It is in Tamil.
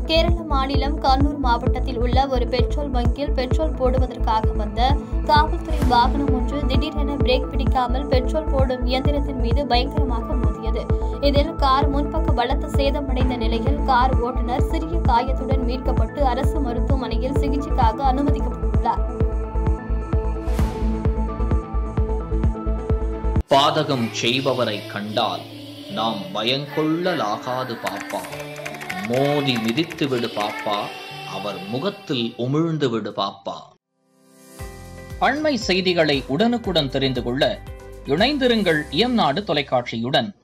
கேரள மாநிலம் கண்ணூர் மாவட்டத்தில் உள்ள ஒரு பெட்ரோல் பங்கில் பெட்ரோல் போடுவதற்காக வந்த காவல்துறை வாகனம் ஒன்று திடீரென பிரேக் பிடிக்காமல் பெட்ரோல் போடும் இயந்திரத்தின் மீது பயங்கரமாக மோதியது இதில் கார் முன்பக்க பலத்த சேதமடைந்த நிலையில் கார் ஓட்டுநர் சிறிய காயத்துடன் மீட்கப்பட்டு அரசு மருத்துவமனையில் சிகிச்சைக்காக அனுமதிக்கப்பட்டுள்ளார் பாதகம் செய்பவரை கண்டால் நாம் பயங்கொள்ளலாகாது பாப்பா மோதி மிதித்து விடு பாப்பா அவர் முகத்தில் உமிழ்ந்து விடு பாப்பா அண்மை செய்திகளை உடனுக்குடன் தெரிந்து கொள்ள இணைந்திருங்கள் இயம்நாடு தொலைக்காட்சியுடன்